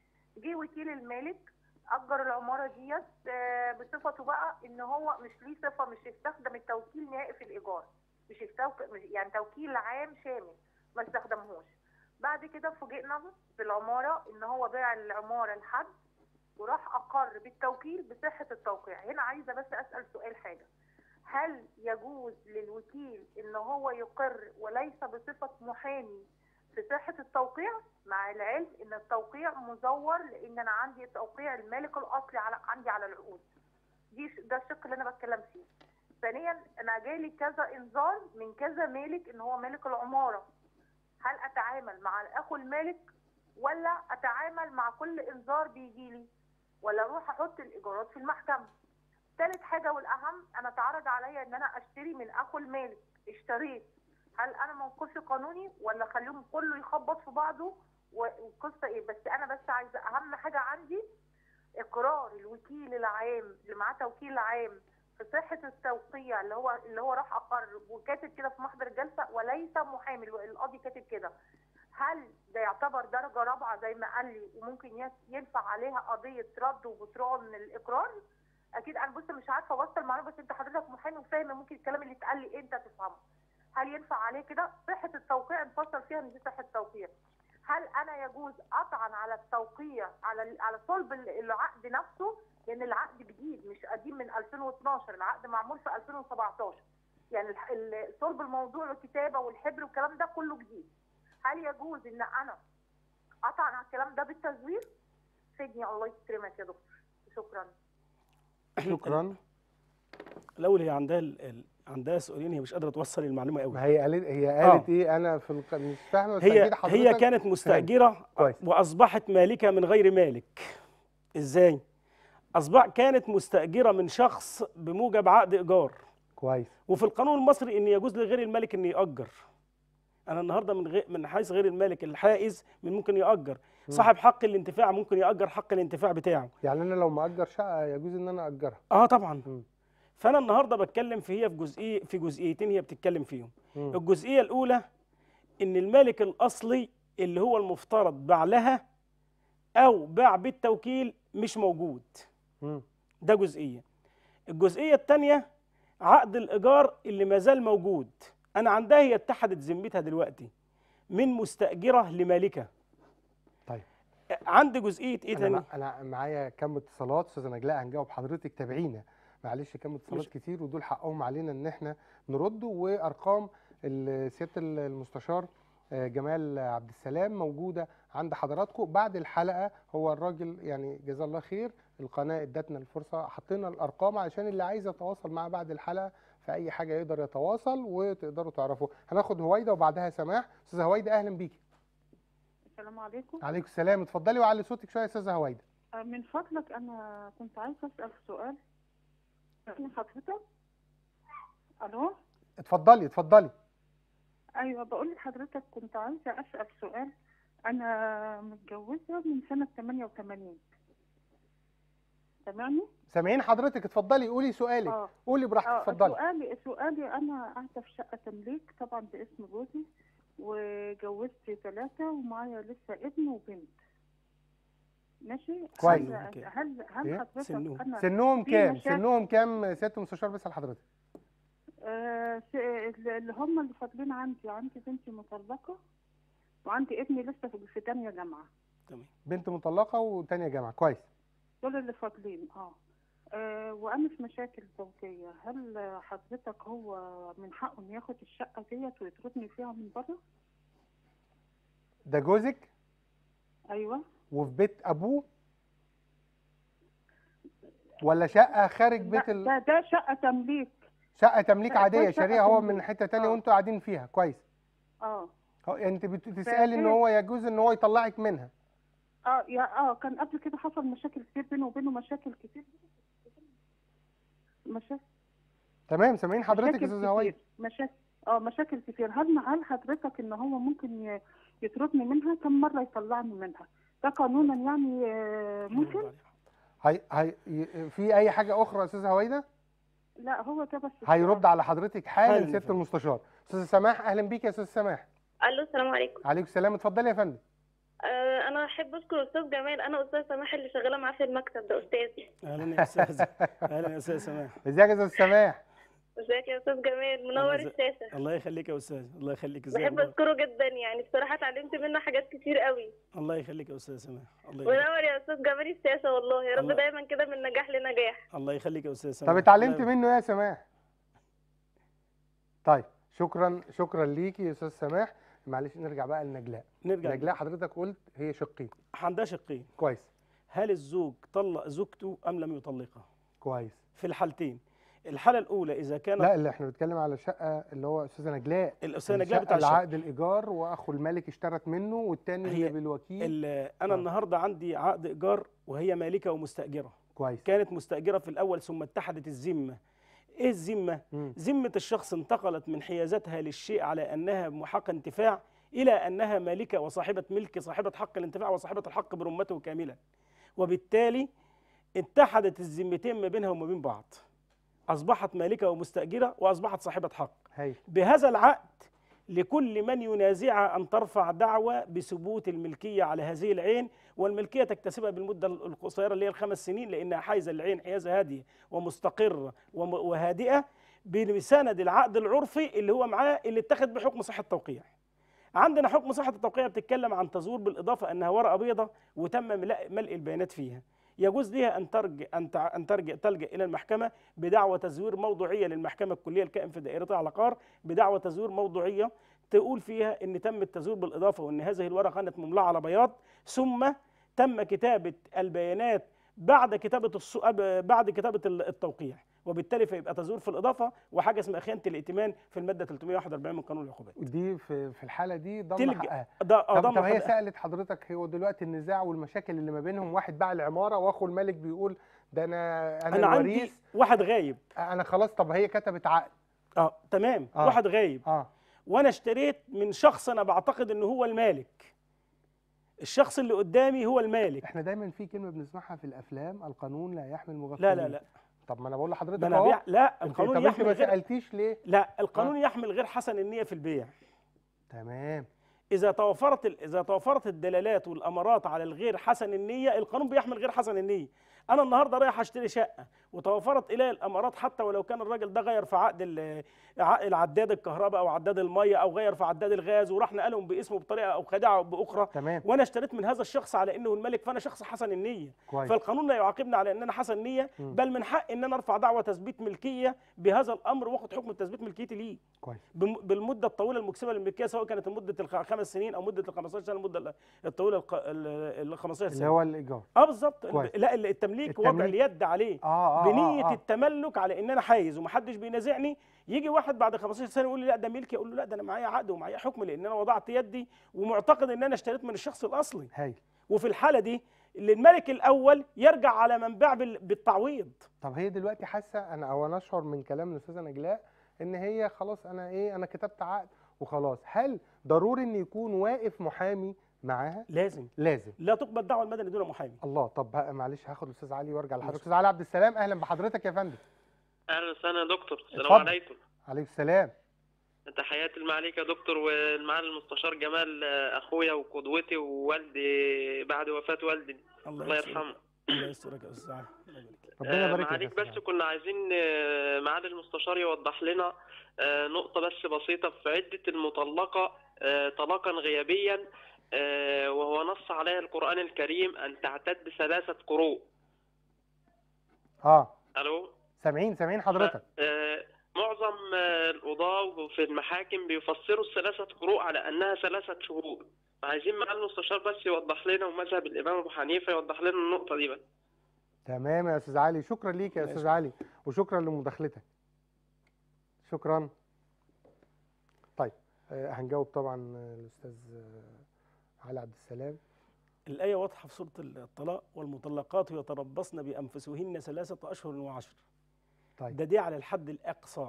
جه وكيل المالك اجر العماره ديت آه، بصفته بقى ان هو مش ليه صفه مش يستخدم التوكيل نهائي في الايجار مش يستوك... مش- يعني توكيل عام شامل ما استخدمهوش بعد كده فوجئنا في العماره ان هو باع العماره لحد وراح اقر بالتوكيل بصحه التوقيع هنا عايزه بس اسال سؤال حاجه هل يجوز للوكيل ان هو يقر وليس بصفه محامي في صحه التوقيع مع العلم ان التوقيع مزور لان انا عندي توقيع المالك الاصلي على عندي على العقود دي ش- ده الشق اللي انا بتكلم فيه ثانيا انا جالي كذا انذار من كذا مالك ان هو مالك العماره هل اتعامل مع الاخو المالك ولا اتعامل مع كل انذار بيجي لي ولا اروح احط الايجارات في المحكمه ثالث حاجه والاهم انا اتعرض عليا ان انا اشتري من اخو المالك اشتريت هل انا موقفي قانوني ولا خليهم كله يخبط في بعضه والقصه ايه بس انا بس عايزه اهم حاجه عندي اقرار الوكيل العام اللي معاه توكيل عام في صحه التوقيع اللي هو اللي هو راح اقر وكاتب كده في محضر الجلسه وليس محامي القاضي كاتب كده هل ده يعتبر درجه رابعه زي ما قال لي وممكن يس- ينفع عليها قضيه رد وبطران الاقرار اكيد انا بص مش عارفه اوصل المعلومه بس انت حضرتك محامي وفاهم ممكن الكلام اللي اتقال لي انت تفهمه هل ينفع عليه كده صحه التوقيع نفصل فيها ان دي صحه توقيع هل انا يجوز اطعن على التوقيع على على صلب ال- العقد نفسه لان العقد جديد مش قديم من 2012 العقد معمول في 2017 يعني الح- ال- صلب الموضوع والكتابه والحبر والكلام ده كله جديد هل يجوز ان انا اطعن على الكلام ده بالتزوير فدني الله يكرمك يا دكتور شكرا شكرا الاول هي عندها ال... ال... عندها سؤالين هي مش قادره توصل المعلومه قوي ما هي قالت هي قالت آه. ايه انا في الق... مش فاهمه بس هي أكيد حضرتك هي كانت مستاجره كويس. واصبحت مالكه من غير مالك ازاي اصبح كانت مستاجره من شخص بموجب عقد ايجار كويس وفي القانون المصري ان يجوز لغير المالك ان ياجر انا النهارده من غير من حيث غير المالك الحائز من ممكن ياجر صاحب حق الانتفاع ممكن ياجر حق الانتفاع بتاعه يعني انا لو مأجر شقه يجوز ان انا اجرها اه طبعا مم. فانا النهارده بتكلم في هي في جزئيه في جزئيتين هي بتتكلم فيهم مم. الجزئيه الاولى ان المالك الاصلي اللي هو المفترض باع لها او باع بالتوكيل مش موجود مم. ده جزئيه الجزئيه الثانيه عقد الايجار اللي ما زال موجود انا عندها هي اتحدت ذمتها دلوقتي من مستاجره لمالكه طيب. عندي جزئيه ايه انا تاني مع- انا معايا كم اتصالات استاذه نجلاء هنجاوب حضرتك تابعينا معلش كم اتصالات مش- كتير ودول حقهم علينا ان احنا نرد وارقام ال- سياده ال- المستشار آه، جمال عبد السلام موجوده عند حضراتكم بعد الحلقه هو الراجل يعني جزاه الله خير القناه ادتنا الفرصه حطينا الارقام عشان اللي عايز يتواصل معاه بعد الحلقه في اي حاجه يقدر يتواصل وتقدروا تعرفوا هناخد هويده وبعدها سماح استاذه هويده اهلا بيكي السلام عليكم عليكم السلام اتفضلي وعلي صوتك شويه يا استاذه هويده آه، من فضلك أنا كنت عايزة أسأل سؤال من حضرتك ألو اتفضلي اتفضلي أيوة بقول لحضرتك كنت عايزة أسأل سؤال أنا متجوزة من سنة 88 سامعني؟ سامعين حضرتك اتفضلي قولي سؤالك اه قولي براحتك اه اتفضلي سؤالي سؤالي أنا قاعدة في شقة تمليك طبعا باسم جوزي وجوزت ثلاثة ومعايا لسه ابن وبنت ماشي كويس. هل هل, هل إيه؟ حضرتك سنهم. أنا سنهم في كام مشاكل. سنهم كام سياده المستشار بيسال حضرتك آه، س- اللي هم اللي فاضلين عندي عندي بنتي مطلقة وعندي ابني لسه في في تانية جامعة تمام بنت مطلقه وتانية جامعه كويس دول اللي فاضلين اه آه، وأنا في مشاكل زوجية هل حضرتك هو من حقه إنه ياخد الشقة ديت ويطردني فيها من بره؟ ده جوزك أيوه وفي بيت ابوه ولا شقه خارج بيت لا ال... ده ده شقة تمليك شقه تمليك لا، ده عاديه شقة شاريها هو تمليك. من حته تانية آه. وانتوا قاعدين فيها كويس اه هو- يعني انت بت- بتسالي ان فهي- هو يجوز ان هو يطلعك منها اه يا اه كان قبل كده حصل مشاكل كتير بينه وبينه مشاكل كتير مشاكل تمام سامعين حضرتك يا مشاكل استاذه كتير. هويدا مشاكل اه مشاكل كتير هل هل حضرتك ان هو ممكن ي- يطردني منها كم مره يطلعني منها ده قانونا يعني آه، ممكن هي... هي... ي- في اي حاجه اخرى يا استاذه هويدا لا هو ده بس هيرد على حضرتك حالا حالا سياده فندم. المستشار استاذه سماح اهلا بيك يا استاذه سماح الو السلام عليكم عليكم السلام اتفضلي يا فندم آه انا احب اشكر استاذ جمال انا استاذ سماح اللي شغاله معاه في المكتب ده استاذي اهلا يا استاذ اهلا يا استاذ سماح ازيك يا استاذ سماح ازيك يا استاذ جمال منور أهلا. الشاشه الله يخليك يا استاذ الله يخليك ازيك بحب بقى؟ اشكره جدا يعني بصراحه اتعلمت منه حاجات كتير قوي الله يخليك يا استاذ سماح الله يخليك منور يا استاذ جمال الشاشه والله يا رب الله. دايما كده من نجاح لنجاح الله يخليك يا استاذ سماح طب اتعلمت الله- منه إيه يا سماح طيب شكرا شكرا ليكي يا استاذ سماح معلش نرجع بقى لنجلاء نرجع نجلاء حضرتك قلت هي شقين عندها شقين كويس هل الزوج طلق زوجته ام لم يطلقها كويس في الحالتين الحاله الاولى اذا كان لا اللي احنا بنتكلم على شقه اللي هو استاذه نجلاء الاستاذ نجلاء الشقة بتاع الشقه العقد الايجار واخو الملك اشترت منه والتاني هي اللي بالوكيل ال- انا آه. النهارده عندي عقد ايجار وهي مالكه ومستاجره كويس كانت مستاجره في الاول ثم اتحدت الذمه ايه الذمه مم. ذمه الشخص انتقلت من حيازتها للشيء على انها محق انتفاع الى انها مالكه وصاحبه ملك صاحبه حق الانتفاع وصاحبه الحق برمته كاملا وبالتالي اتحدت الذمتين ما بينها وما بين بعض اصبحت مالكه ومستاجره واصبحت صاحبه حق هاي بهذا العقد لكل من ينازعها أن ترفع دعوى بثبوت الملكية على هذه العين والملكية تكتسبها بالمدة القصيرة اللي هي الخمس سنين لأنها حايزة العين حيازة هادية ومستقرة وم- وهادئة بسند العقد العرفي اللي هو معاه اللي اتخذ بحكم صحة توقيع عندنا حكم صحة التوقيع بتتكلم عن تزور بالإضافة أنها ورقة بيضة وتم ملء ملء البيانات فيها يجوز لها أن ترجع أن تع- أن ترجع تلجأ إلى المحكمة بدعوى تزوير موضوعية للمحكمة الكلية الكائن في دائرتها على قار بدعوى تزوير موضوعية تقول فيها ان تم التزوير بالاضافه وان هذه الورقه كانت مملاه على بياض ثم تم كتابه البيانات بعد كتابه السؤال بعد كتابه التوقيع وبالتالي فيبقى تزوير في الاضافه وحاجه اسمها خيانه الائتمان في الماده 341 من قانون العقوبات ودي في في الحاله دي ضمن تلجأ حقها ده آه، طب, ضمن طب هي حقها. سالت حضرتك هو دلوقتي النزاع والمشاكل اللي ما بينهم واحد باع العماره واخو الملك بيقول ده انا انا, انا عندي الوريث واحد غايب انا خلاص طب هي كتبت عقد اه تمام آه. واحد غايب اه وانا اشتريت من شخص انا بعتقد انه هو المالك الشخص اللي قدامي هو المالك احنا دايما في كلمه بنسمعها في الافلام القانون لا يحمي المغفلين لا لا لا طب ما انا بقول لحضرتك ده انا اهو بيع لا انت- القانون طب انت يحمل ما غير سالتيش ليه لا القانون يحمل غير حسن النيه في البيع تمام اذا توفرت ال- اذا توفرت الدلالات والامارات على الغير حسن النيه القانون بيحمل غير حسن النيه انا النهارده رايح اشتري شقه وتوفرت الي الامارات حتى ولو كان الراجل ده غير في عقد ال- ع- العداد الكهرباء او عداد الميه او غير في عداد الغاز وراح نقلهم باسمه بطريقه او خدعه او باخرى تمام وانا اشتريت من هذا الشخص على انه الملك فانا شخص حسن النيه كويس فالقانون لا يعاقبني على ان انا حسن نيه مم. بل من حق ان انا ارفع دعوه تثبيت ملكيه بهذا الامر واخد حكم تثبيت ملكيتي ليه كويس بم- بالمده الطويله المكسبه للملكيه سواء كانت مده الخمس سنين او مده ال 15 سنه المده ال- الطويله الق- ال ال 15 اللي سنه هو الايجار اه بالظبط كويس. لا ال- التمليك وضع التمليك. اليد عليه اه اه بنيه آه آه. التملك على ان انا حايز ومحدش بينازعني يجي واحد بعد 15 سنه يقول لي لا ده ملكي اقول له لا ده انا معايا عقد ومعايا حكم لان انا وضعت يدي ومعتقد ان انا اشتريت من الشخص الاصلي هايل وفي الحاله دي اللي الملك الاول يرجع على من باع بال- بالتعويض طب هي دلوقتي حاسه انا او انا اشعر من كلام الاستاذه نجلاء ان هي خلاص انا ايه انا كتبت عقد وخلاص هل ضروري ان يكون واقف محامي معاها لازم لازم لا تقبل دعوه المدني دون محامي الله طب بقى معلش هاخد الاستاذ علي وارجع لحضرتك استاذ علي عبد السلام اهلا بحضرتك يا فندم اهلا وسهلا يا دكتور السلام اتفضل. عليكم عليكم السلام تحياتي المعاليك يا دكتور والمعالي المستشار جمال آه، اخويا وقدوتي ووالدي بعد وفاه والدي الله يسترك. يرحمه الله يسترك يا استاذ علي. الله يبارك فيك. ربنا آه، يبارك لك يا معاليك أستاذ بس علي. كنا عايزين آه، معالي المستشار يوضح لنا آه، نقطة بس بسيطة في عدة المطلقة آه، طلاقا غيابيا آه، وهو نص عليها القرآن الكريم أن تعتد ثلاثة قروء اه ألو سامعين سامعين حضرتك آه، معظم آه، القضاة في المحاكم بيفسروا الثلاثة قروء على أنها ثلاثة شهور عايزين معالي المستشار بس يوضح لنا ومذهب الإمام أبو حنيفة يوضح لنا النقطة دي بس تمام يا استاذ علي شكرا ليك يا ماشي. استاذ علي وشكرا لمداخلتك شكرا طيب آه، هنجاوب طبعا آه، الاستاذ آه، علي عبد السلام الآية واضحة في سورة الطلاق والمطلقات يتربصن بأنفسهن ثلاثة أشهر وعشر طيب ده دي على الحد الأقصى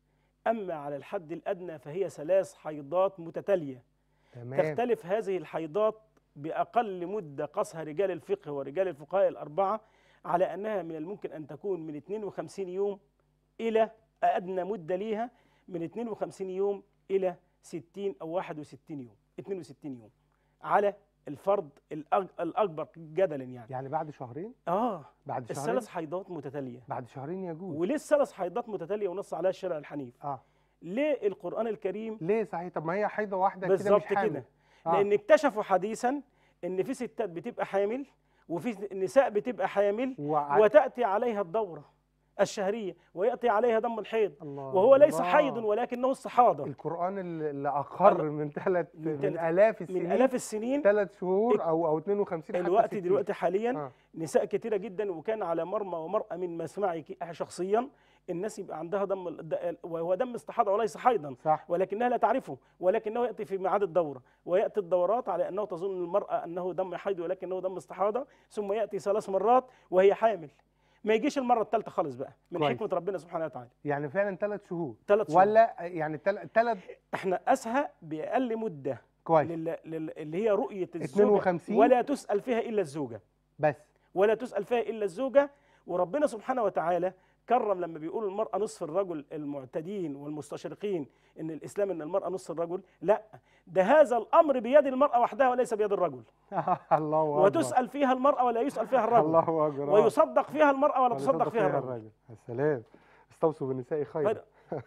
أما على الحد الأدنى فهي ثلاث حيضات متتالية تمام تختلف هذه الحيضات بأقل مدة قصها رجال الفقه ورجال الفقهاء الأربعة على أنها من الممكن أن تكون من 52 يوم إلى أدنى مدة ليها من 52 يوم إلى 60 أو 61 يوم 62 يوم على الفرد الأج- الأكبر جدلا يعني يعني بعد شهرين آه بعد شهرين الثلاث حيضات متتالية بعد شهرين يجوز وليه الثلاث حيضات متتالية ونص عليها الشرع الحنيف اه ليه القرآن الكريم ليه صحيح طب ما هي حيضه واحده كده مش بالظبط حامل كده آه. لان اكتشفوا حديثا ان في ستات بتبقى حامل وفي نساء بتبقى حامل وع... وتاتي عليها الدوره الشهريه وياتي عليها دم الحيض الله وهو ليس الله. حيض ولكنه استحاضه القرآن اللي اللي أقر من ثلاث من من, تلت- آلاف السنين من الاف السنين ثلاث شهور أو أو 52 حتى الوقت 60. دلوقتي حاليا آه. نساء كتيره جدا وكان على مرمى ومرأة من مسمعي ك- شخصيا الناس يبقى عندها دم الد- وهو دم استحاضه وليس حيضا صح ولكنها لا تعرفه ولكنه ياتي في ميعاد الدوره وياتي الدورات على انه تظن المراه انه دم حيض ولكنه دم استحاضه ثم ياتي ثلاث مرات وهي حامل ما يجيش المره الثالثه خالص بقى من كويس. حكمه ربنا سبحانه وتعالى يعني فعلا ثلاث شهور ثلاث شهور ولا يعني ثلاث احنا اسهى باقل مده كويس لل... لل... اللي هي رؤيه الزوجه 52 ولا تسال فيها الا الزوجه بس ولا تسال فيها الا الزوجه وربنا سبحانه وتعالى كرم لما بيقول المرأة نصف الرجل المعتدين والمستشرقين إن الإسلام إن المرأة نصف الرجل لا ده هذا الأمر بيد المرأة وحدها وليس بيد الرجل الله أكبر وتسأل فيها المرأة ولا يسأل فيها الرجل الله أكبر آه. ويصدق فيها المرأة ولا ويصدق تصدق فيها الرجل يا سلام استوصوا بالنساء خيرا خير.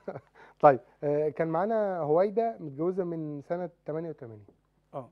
طيب آه، كان معانا هويدا متجوزة من سنة 88 اه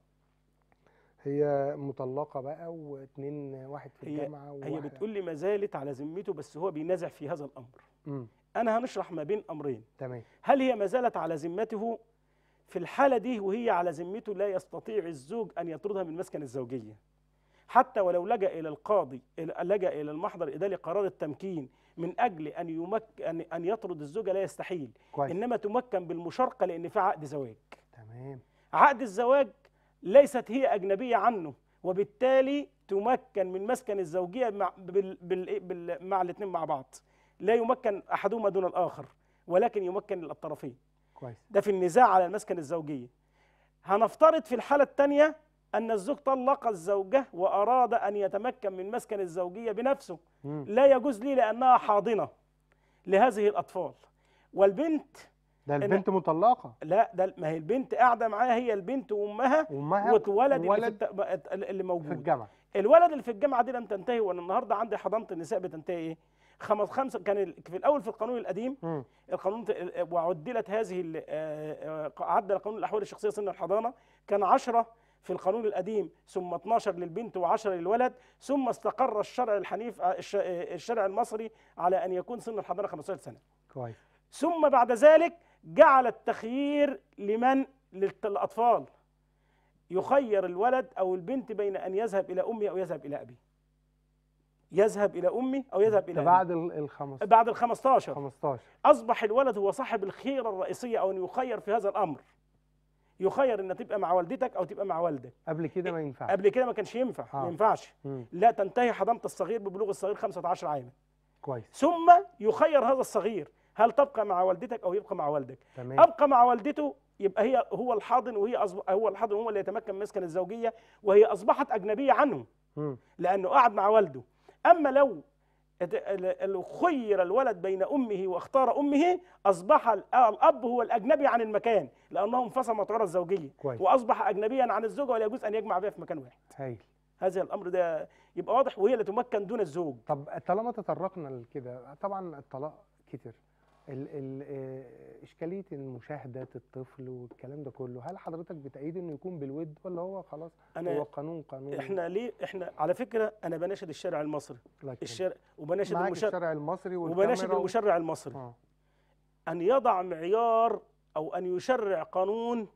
هي مطلقة بقى واثنين واحد في هي- الجامعة هي وواحدة- بتقول لي ما زالت على ذمته بس هو بينازع في هذا الأمر مم. أنا هنشرح ما بين أمرين تمام هل هي ما زالت على ذمته في الحالة دي وهي على ذمته لا يستطيع الزوج أن يطردها من مسكن الزوجية حتى ولو لجأ إلى القاضي إلى- لجأ إلى المحضر الإداري قرار التمكين من أجل أن يمك أن أن يطرد الزوجة لا يستحيل كويس إنما تمكن بالمشاركة لأن في عقد زواج تمام عقد الزواج ليست هي أجنبية عنه وبالتالي تمكن من مسكن الزوجية مع بال بال بال مع الاثنين مع بعض لا يمكن أحدهما دون الآخر ولكن يمكن الطرفين كويس ده في النزاع على المسكن الزوجية هنفترض في الحالة الثانية أن الزوج طلق الزوجة وأراد أن يتمكن من مسكن الزوجية بنفسه مم. لا يجوز لي لأنها حاضنة لهذه الأطفال والبنت ده إن- البنت مطلقه لا ده ما هي البنت قاعده معاها هي البنت وامها وامها والولد اللي, في ولد الت... اللي في موجود الجامعه الولد اللي في الجامعه دي لم تنتهي وانا النهارده عندي حضانه النساء بتنتهي ايه؟ خمس خمسه كان ال- في الاول في القانون القديم مم. القانون ت- وعدلت هذه ال- آه، آه، عدل قانون الاحوال الشخصيه سن الحضانه كان 10 في القانون القديم ثم 12 للبنت و10 للولد ثم استقر الشرع الحنيف آه، الش- آه، الشرع المصري على ان يكون سن الحضانه 15 سنه كويس ثم بعد ذلك جعل التخيير لمن للت- للاطفال يخير الولد او البنت بين ان يذهب الى امه او يذهب الى ابيه يذهب الى امه او يذهب الى ده أبيه. بعد ال ال 15 بعد ال 15 15 اصبح الولد هو صاحب الخيره الرئيسيه او ان يخير في هذا الامر يخير ان تبقى مع والدتك او تبقى مع والدك قبل كده ما ينفعش قبل كده ما كانش ينفع آه. ما ينفعش مم. لا تنتهي حضانه الصغير ببلوغ الصغير 15 عاما كويس ثم يخير هذا الصغير هل تبقى مع والدتك او يبقى مع والدك تمام ابقى مع والدته يبقى هي هو الحاضن وهي أصب... هو الحاضن هو اللي يتمكن من مسكن الزوجيه وهي اصبحت اجنبيه عنه مم. لانه قعد مع والده اما لو ات- ال- لو خير الولد بين امه واختار امه اصبح ال- الاب هو الاجنبي عن المكان لانه انفصل مطعوره الزوجيه كويس واصبح اجنبيا عن الزوجه ولا يجوز ان يجمع بها في مكان واحد هايل هذا الامر ده يبقى واضح وهي اللي تمكن دون الزوج طب طالما تطرقنا لكده طبعا الطلاق كتير ال ال آه، اشكاليه مشاهده الطفل والكلام ده كله هل حضرتك بتأيد انه يكون بالود ولا هو خلاص هو انا قانون قانون احنا ليه احنا على فكره انا بناشد الشارع المصري الله يكرمك. الشارع وبناشد معاك المشرع الشارع المصري وبناشد والكاميرا و- المشرع المصري اه أن يضع معيار أو أن يشرع قانون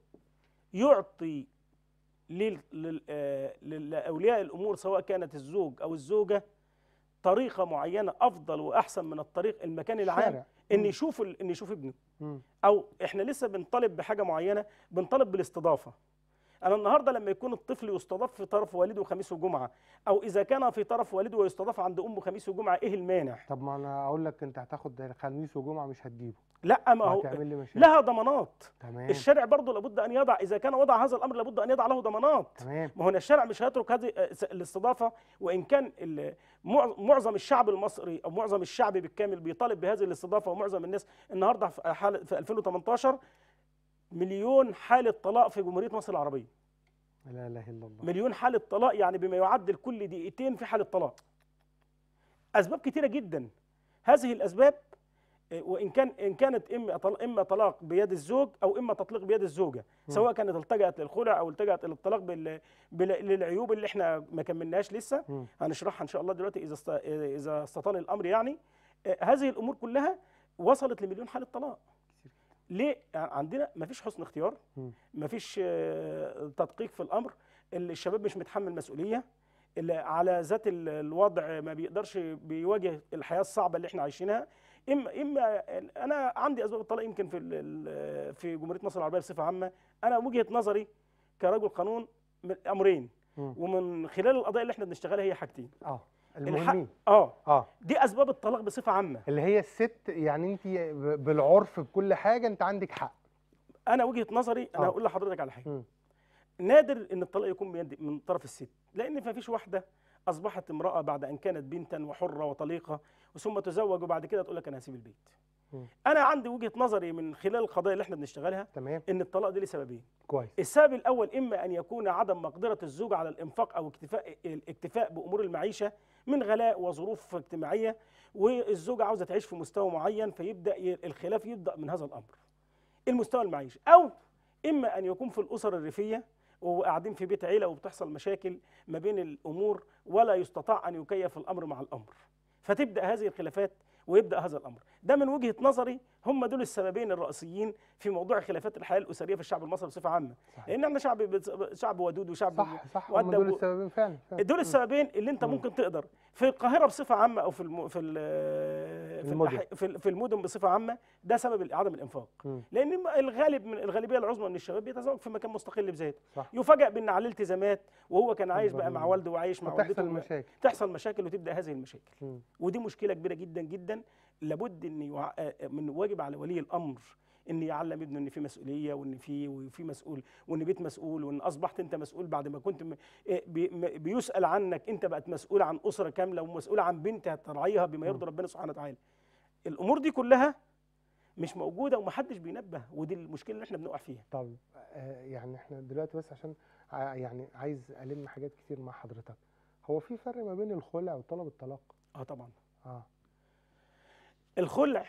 يعطي لل- لل- آه، لأولياء الأمور سواء كانت الزوج أو الزوجة طريقة معينة أفضل وأحسن من الطريق المكان العام الشارع. إن مم. يشوف ال- إن يشوف ابنه مم. أو إحنا لسه بنطالب بحاجة معينة بنطالب بالاستضافة أنا النهاردة لما يكون الطفل يستضاف في طرف والده خميس وجمعة أو إذا كان في طرف والده ويستضاف عند أمه خميس وجمعة إيه المانع؟ طب ما انا اقول لك انت هتاخد ده خميس وجمعه مش هتجيبه لا ما هو وهتعمل لي مشاكل لها ضمانات تمام الشارع برضه لابد ان يضع اذا كان وضع هذا الامر لابد ان يضع له ضمانات تمام ما هو الشارع مش هيترك هذه آه، س- الاستضافه وان كان ال- مع- معظم الشعب المصري او معظم الشعب بالكامل بيطالب بهذه الاستضافه ومعظم الناس النهارده في حال في 2018 مليون حاله طلاق في جمهوريه مصر العربيه لا اله الا الله مليون حاله طلاق يعني بما يعدل كل دقيقتين في حاله طلاق اسباب كثيره جدا هذه الاسباب آه، وان كان ان كانت اما طل- اما طلاق بيد الزوج او اما تطليق بيد الزوجه مم. سواء كانت التجأت للخلع او التجأت الى الطلاق بال... بال... للعيوب اللي احنا ما كملناش لسه مم. هنشرحها ان شاء الله دلوقتي اذا است... اذا استطال الامر يعني آه، هذه الامور كلها وصلت لمليون حاله طلاق ليه يعني عندنا ما فيش حسن اختيار مم. ما فيش آه، تدقيق في الامر اللي الشباب مش متحمل مسؤوليه اللي على ذات ال- الوضع ما بيقدرش بيواجه الحياه الصعبه اللي احنا عايشينها اما اما انا عندي اسباب الطلاق يمكن في ال- ال- في جمهوريه مصر العربيه بصفه عامه انا وجهه نظري كرجل قانون من امرين مم. ومن خلال القضايا اللي احنا بنشتغلها هي حاجتين اه الحق المهمين اه اه دي اسباب الطلاق بصفه عامه اللي هي الست يعني انت ب- بالعرف بكل حاجه انت عندك حق انا وجهه نظري انا آه. هقول لحضرتك على حاجه مم. نادر ان الطلاق يكون بيد من طرف الست لان ما فيش واحده اصبحت امراه بعد ان كانت بنتا وحره وطليقه ثم تزوج وبعد كده تقول لك انا هسيب البيت مم. انا عندي وجهه نظري من خلال القضايا اللي احنا بنشتغلها تمام ان الطلاق دي لسببين كويس السبب الاول اما ان يكون عدم مقدره الزوج على الانفاق او اكتفاء الاكتفاء بامور المعيشه من غلاء وظروف اجتماعيه والزوجه عاوزه تعيش في مستوى معين فيبدا ي- الخلاف يبدا من هذا الامر المستوى المعيشي او اما ان يكون في الاسر الريفيه وقاعدين في بيت عيله وبتحصل مشاكل ما بين الامور ولا يستطاع ان يكيف الامر مع الامر فتبدا هذه الخلافات ويبدا هذا الامر ده من وجهه نظري هم دول السببين الرئيسيين في موضوع خلافات الحياه الاسريه في الشعب المصري بصفه عامه صحيح. لان احنا شعب بت- شعب ودود وشعب صح صح هم وأدب دول و- السببين فعلا فعلا. دول مم. السببين اللي انت مم. ممكن تقدر في القاهره بصفه عامه او في الم... في ال... في, المدن. الأح... في, ال- في المدن بصفه عامه ده سبب عدم الانفاق مم. لان الغالب من الغالبيه العظمى من الشباب بيتزوج في مكان مستقل بذاته صح يفاجئ بان عليه التزامات وهو كان عايش بقى مع بالظبط. والده وعايش مع وتحصل والدته مشاكل تحصل مشاكل وتبدا هذه المشاكل مم. ودي مشكله كبيره جدا جدا لابد ان يوع... من واجب على ولي الامر ان يعلم ابنه ان في مسؤوليه وان في وفي مسؤول وان بيت مسؤول وان اصبحت انت مسؤول بعد ما كنت م... إيه بي... م- بيسال عنك انت بقت مسؤول عن اسره كامله ومسؤول عن بنت هترعيها بما يرضي ربنا سبحانه وتعالى الامور دي كلها مش موجوده ومحدش بينبه ودي المشكله اللي احنا بنقع فيها طب آه، يعني احنا دلوقتي بس عشان ع- يعني عايز الم حاجات كتير مع حضرتك هو في فرق ما بين الخلع وطلب الطلاق اه طبعا اه الخلع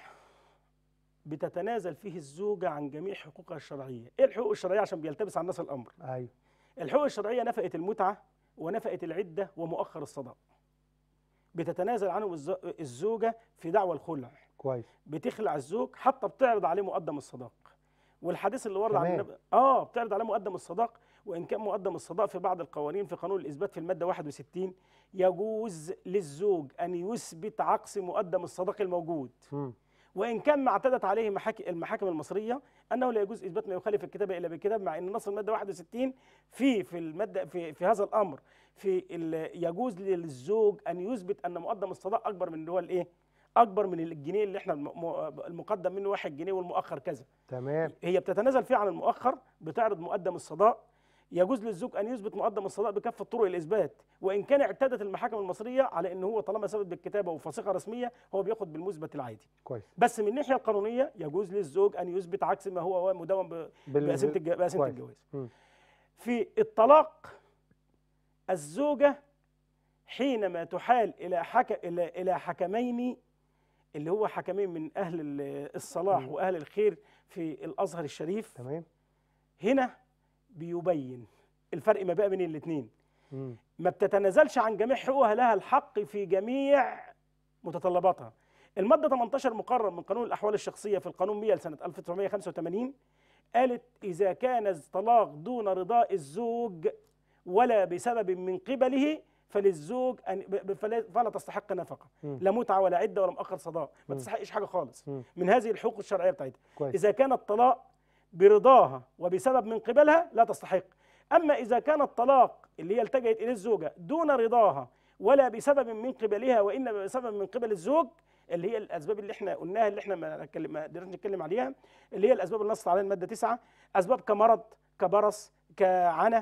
بتتنازل فيه الزوجه عن جميع حقوقها الشرعيه ايه الحقوق الشرعيه عشان بيلتبس على الناس الامر ايوه الحقوق الشرعيه نفقه المتعه ونفقه العده ومؤخر الصداق بتتنازل عنه الز- الزوجه في دعوى الخلع كويس بتخلع الزوج حتى بتعرض عليه مقدم الصداق والحديث اللي ورد عن كمان. النبي اه بتعرض عليه مقدم الصداق وان كان مقدم الصداق في بعض القوانين في قانون الاثبات في الماده 61 يجوز للزوج ان يثبت عكس مقدم الصداق الموجود مم. وان كان ما اعتدت عليه محاك- المحاكم المصريه انه لا يجوز اثبات ما يخالف الكتاب الا بالكتاب مع ان نص الماده 61 في في الماده في في هذا الامر في ال- يجوز للزوج ان يثبت ان مقدم الصداق اكبر من اللي هو الايه؟ اكبر من الجنيه اللي احنا الم- م- المقدم منه واحد جنيه والمؤخر كذا تمام هي بتتنازل فيه عن المؤخر بتعرض مقدم الصداق يجوز للزوج ان يثبت مقدم الصداق بكافه طرق الاثبات وان كان اعتادت المحاكم المصريه على ان هو طالما ثبت بالكتابه وفصيغه رسميه هو بياخد بالمثبت العادي كويس بس من الناحيه القانونيه يجوز للزوج ان يثبت عكس ما هو مدون ب- بال- بقسيمه الج- بقسيمه كويس. الجواز مم. في الطلاق الزوجه حينما تحال الى حك... الى الى حكمين اللي هو حكمين من اهل ال- الصلاح مم. واهل الخير في الازهر الشريف تمام هنا بيبين الفرق ما بقى بين الاثنين مم. ما بتتنازلش عن جميع حقوقها لها الحق في جميع متطلباتها المادة 18 مقرر من قانون الأحوال الشخصية في القانون 100 لسنة 1985 قالت إذا كان الطلاق دون رضاء الزوج ولا بسبب من قبله فللزوج أن ب- ب- فلا فلا تستحق نفقة مم. لا متعة ولا عدة ولا مؤخر صداق ما مم. تستحقش حاجة خالص مم. من هذه الحقوق الشرعية بتاعتها كويس إذا كان الطلاق برضاها وبسبب من قبلها لا تستحق أما إذا كان الطلاق اللي هي التجأت إليه الزوجة دون رضاها ولا بسبب من قبلها وإنما بسبب من قبل الزوج اللي هي الأسباب اللي احنا قلناها اللي احنا ما نتكلم- ما قدرناش نتكلم عليها اللي هي الأسباب اللي نصت عليها المادة 9 أسباب كمرض كبرص كعنى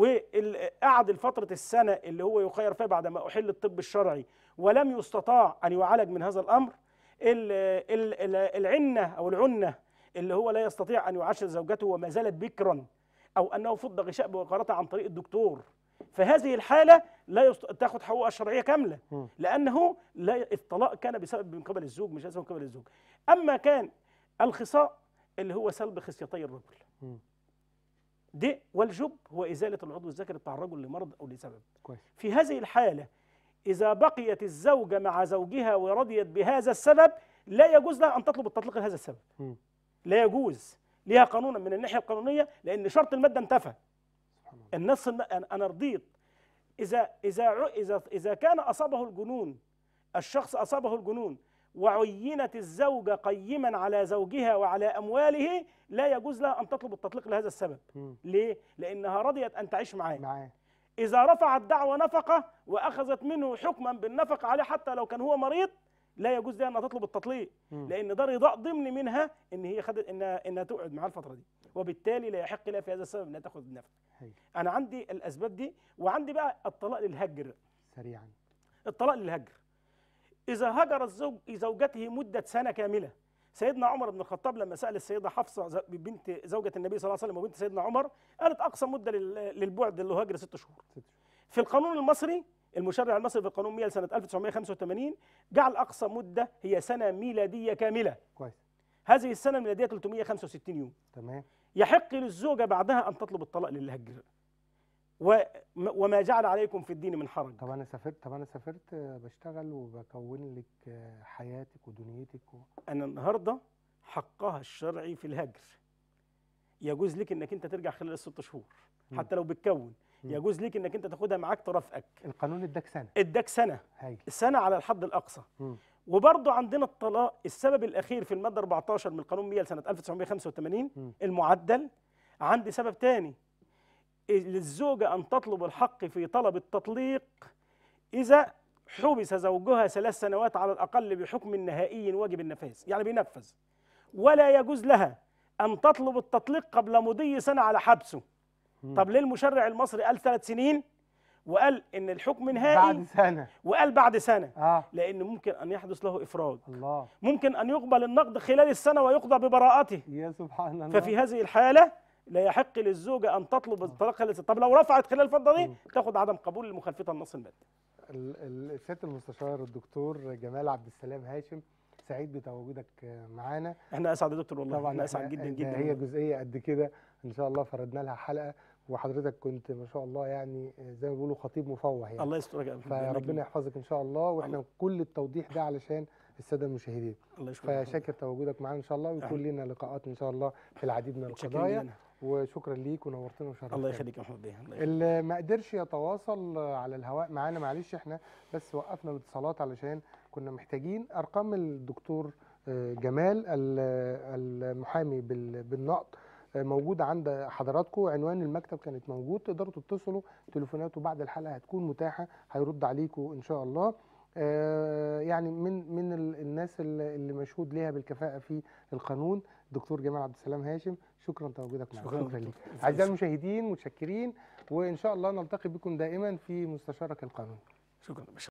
وقعد الفترة السنة اللي هو يخير فيها بعد ما أحل الطب الشرعي ولم يستطاع أن يعالج من هذا الأمر ال- ال- ال- العنة أو العنة اللي هو لا يستطيع ان يعاشر زوجته وما زالت بكرا او انه فض غشاء بوقارته عن طريق الدكتور فهذه الحاله لا يست... تاخذ حقوقها الشرعيه كامله مم. لانه لا الطلاق كان بسبب من قبل الزوج مش بسبب من قبل الزوج اما كان الخصاء اللي هو سلب خصيتي الرجل مم. ده والجب هو ازاله العضو الذكري بتاع الرجل لمرض او لسبب كويس في هذه الحالة إذا بقيت الزوجة مع زوجها ورضيت بهذا السبب لا يجوز لها أن تطلب التطليق لهذا السبب مم. لا يجوز ليها قانونا من الناحية القانونية لأن شرط المادة انتفى سبحان الله النص الم- أنا أنا رضيت إذا إذا ع- إذا إذا كان أصابه الجنون الشخص أصابه الجنون وعينت الزوجة قيما على زوجها وعلى أمواله لا يجوز لها أن تطلب التطليق لهذا السبب مم. ليه؟ لأنها رضيت أن تعيش معاه معاه إذا رفعت دعوى نفقة وأخذت منه حكما بالنفقة عليه حتى لو كان هو مريض لا يجوز لها أنها تطلب التطليق مم. لأن ده رضاء ضمن منها إن هي خدت إنها إنها تقعد معاه الفترة دي وبالتالي لا يحق لها في هذا السبب إنها تاخذ النفقة هاي. أنا عندي الأسباب دي وعندي بقى الطلاق للهجر سريعا الطلاق للهجر إذا هجر الزوج زوجته مدة سنة كاملة سيدنا عمر بن الخطاب لما سأل السيدة حفصة ز- بنت زوجة النبي صلى الله عليه وسلم وبنت سيدنا عمر قالت أقصى مدة لل- للبعد اللي هو هجر ست شهور ست شهور. في القانون المصري المشرع المصري في القانون 100 لسنة 1985 جعل أقصى مدة هي سنة ميلادية كاملة كويس هذه السنة الميلادية 365 يوم تمام يحق للزوجة بعدها أن تطلب الطلاق للهجر و- وما جعل عليكم في الدين من حرج طب انا سافرت طب انا سافرت آه، بشتغل وبكون لك آه، حياتك ودنيتك و... أنا النهاردة حقها الشرعي في الهجر يجوز لك انك انت ترجع خلال الست شهور مم. حتى لو بتكون مم. يجوز لك انك انت تاخدها معاك ترافقك القانون اداك سنه اداك سنه هاي سنه على الحد الاقصى مم. وبرضه عندنا الطلاق السبب الاخير في الماده 14 من القانون 100 لسنه 1985 مم. المعدل عندي سبب تاني للزوجه ان تطلب الحق في طلب التطليق اذا حبس زوجها ثلاث سنوات على الاقل بحكم نهائي واجب النفاذ يعني بينفذ ولا يجوز لها ان تطلب التطليق قبل مضي سنه على حبسه مم. طب ليه المشرع المصري قال ثلاث سنين وقال ان الحكم نهائي بعد سنه وقال بعد سنه اه لان ممكن ان يحدث له افراج الله ممكن ان يقبل النقد خلال السنه ويقضى ببراءته يا سبحان الله ففي هذه الحاله لا يحق للزوجه ان تطلب الطلاق خلال السنة. طب لو رفعت خلال الفتره دي مم. تاخد عدم قبول لمخالفتها النص المادي ال- ال- سياده المستشار الدكتور جمال عبد السلام هاشم سعيد بتواجدك معانا احنا اسعد يا دكتور والله طبعا احنا اسعد إحنا- جدا ده جدا هي جزئيه قد كده ان شاء الله فردنا لها حلقه وحضرتك كنت ما شاء الله يعني زي ما بيقولوا خطيب مفوه يعني الله يسترك يا أبو حميد. فربنا يحفظك ان شاء الله واحنا كل التوضيح ده علشان الساده المشاهدين الله يشكرك فشاكر تواجدك معانا ان شاء الله ويكون لنا لقاءات ان شاء الله في العديد من متشكرين القضايا جداً. وشكرا ليك ونورتنا وشرفتنا الله يخليك يا محمد بيه الله يخليك. اللي ما قدرش يتواصل على الهواء معانا معلش احنا بس وقفنا الاتصالات علشان كنا محتاجين ارقام الدكتور آه، جمال ال- المحامي بال- بالنقد آه، موجود عند حضراتكم عنوان المكتب كانت موجود تقدروا تتصلوا تليفوناته بعد الحلقه هتكون متاحه هيرد عليكم ان شاء الله آه، يعني من من ال- الناس اللي اللي مشهود ليها بالكفاءه في القانون دكتور جمال عبد السلام هاشم شكرا تواجدك معنا شكراً شكرا ليك دكتور. اعزائي المشاهدين متشكرين وان شاء الله نلتقي بكم دائما في مستشارك القانوني شكرا